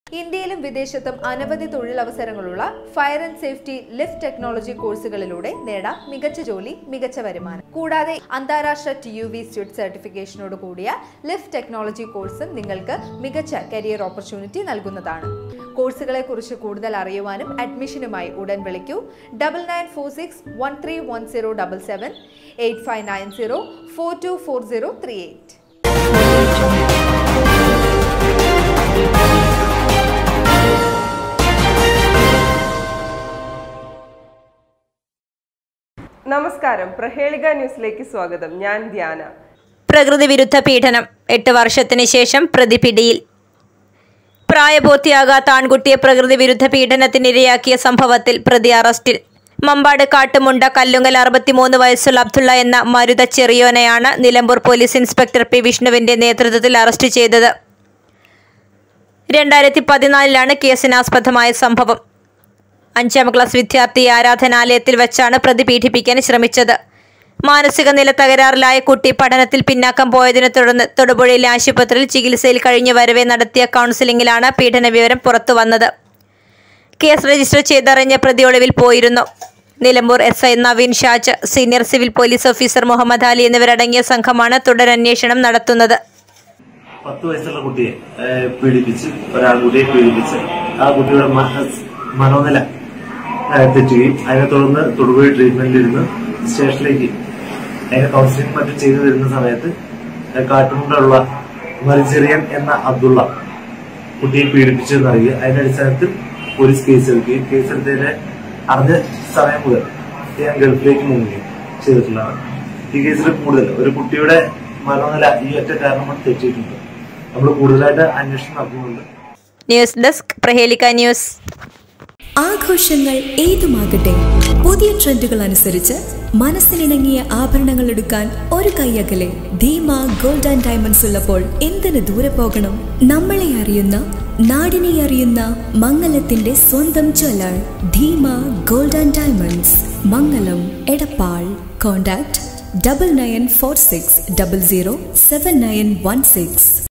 ഇന്ത്യയിലും വിദേശത്തും അനവധി തൊഴിലവസരങ്ങളുള്ള fire and safety lift technology കോഴ്സുകളിലൂടെ നേടാം മികച്ച ജോലി മികച്ച വരുമാനം കൂടാതെ അന്താരാഷ്ട്ര ടി യു വി സ്റ്റുഡ് സർട്ടിഫിക്കേഷനോട് കൂടിയ ലിഫ്റ്റ് ടെക്നോളജി കോഴ്സും നിങ്ങൾക്ക് മികച്ച കരിയർ ഓപ്പർച്യൂണിറ്റി നൽകുന്നതാണ് കോഴ്സുകളെ കുറിച്ച് കൂടുതൽ അറിയുവാനും അഡ്മിഷനുമായി ഉടൻ വിളിക്കൂ double nine four six one three one zero double seven eight five nine zero four two four zero three eight നമസ്കാരം പ്രഹേളിക ന്യൂസിലേക്ക് സ്വാഗതം ഞാൻ ധ്യാന പ്രകൃതി വിരുദ്ധ പീഡനം എട്ട് വർഷത്തിന് ശേഷം പ്രതി പിടിയിൽ പ്രായപൂർത്തിയാകാത്ത ആൺകുട്ടിയെ പ്രകൃതി വിരുദ്ധ പീഡനത്തിനിരയാക്കിയ സംഭവത്തിൽ പ്രതി അറസ്റ്റിൽ മമ്പാട് കാട്ടുമുണ്ട കല്ലുങ്കൽ അറുപത്തിമൂന്ന് വയസ്സുള്ള അബ്ദുള്ള എന്ന മരുത ചെറിയോനെയാണ് നിലമ്പൂർ പോലീസ് ഇൻസ്പെക്ടർ പി വിഷ്ണുവിന്റെ നേതൃത്വത്തിൽ അറസ്റ്റ് ചെയ്തത് രണ്ടായിരത്തി പതിനാലിലാണ് കേസിനാസ്പദമായ സംഭവം അഞ്ചാം ക്ലാസ് വിദ്യാർത്ഥി ആരാധനാലയത്തിൽ വെച്ചാണ് പ്രതി പീഡിപ്പിക്കാൻ ശ്രമിച്ചത് മാനസിക നില തകരാറിലായ കുട്ടി പഠനത്തിൽ പിന്നാക്കം പോയതിനെ തുടർന്ന് തൊടുപുഴയിലെ ആശുപത്രിയിൽ ചികിത്സയിൽ കഴിഞ്ഞു വരവെ നടത്തിയ കൗൺസിലിംഗിലാണ് പീഡന വിവരം പുറത്തു വന്നത് കേസ് രജിസ്റ്റർ ചെയ്തറിഞ്ഞ പ്രതി ഒളിവിൽ പോയിരുന്നു Nilambur S I Naveen Shaj senior civil police officer Muhammad Ali എന്നിവരടങ്ങിയ സംഘമാണ് തുടരന്വേഷണം നടത്തുന്നത് പത്ത് വയസ്സുള്ള കുട്ടിയെ ഏഹ്, പീഡിപ്പിച്ച് ഒരാൺകുട്ടിയെ പീഡിപ്പിച്ച് ആ കുട്ടിയുടെ മന- മനോനില ഏഹ്, തെറ്റുകയും അതിനെ തുടർന്ന് തൊടുപുഴ ട്രീറ്റ്മെന്റിലിരുന്ന് സ്റ്റേഷനിലേക്ക് അതിനെ കൗൺസിലിംഗ് മറ്റും ചെയ്തു വരുന്ന സമയത്ത് ഏഹ്, കാട്ടുമുണ്ടുള്ള മരിച്ചെറിയൻ എന്ന അബ്ദുള്ള കുട്ടിയെ പീഡിപ്പിച്ചെന്നറിയുക അതിന്റെ അടിസ്ഥാനത്തിൽ പോലീസ് കേസെടുക്കുകയും കേസെടുത്തതിന്റെ അറിഞ്ഞ സമയം മുതൽ ഞാൻ ഗൾഫിലേക്ക് മുങ്ങുകയും ചെയ്തിട്ടുള്ളതാണ് ഈ കേസിൽ കൂടുതൽ ഒരു കുട്ടിയുടെ മനോനില ഈ ഒറ്റ കാരണം കൊണ്ട് തെറ്റിയിട്ടുണ്ട് നമ്മൾ കൂടുതലായിട്ട് അന്വേഷണം നടത്തുന്നുണ്ട് ന്യൂസ് ഡെസ്ക് പ്രഹേലിക ന്യൂസ് ആഘോഷങ്ങൾ ഏതുമാകട്ടെ പുതിയ ട്രെൻഡുകൾ അനുസരിച്ച് മനസ്സിനിണങ്ങിയ ആഭരണങ്ങൾ എടുക്കാൻ ഒരു കൈയകലെ ധീമ ഗോൾഡ് ആൻഡ് ഡയമണ്ട്സ് ഉള്ളപ്പോൾ എന്തിനു ദൂരെ പോകണം നമ്മളെ അറിയുന്ന നാടിനെ അറിയുന്ന മംഗലത്തിന്റെ സ്വന്തം jeweller Dheema gold and diamonds Mangalam Edappal contact double nine four six double zero seven nine one six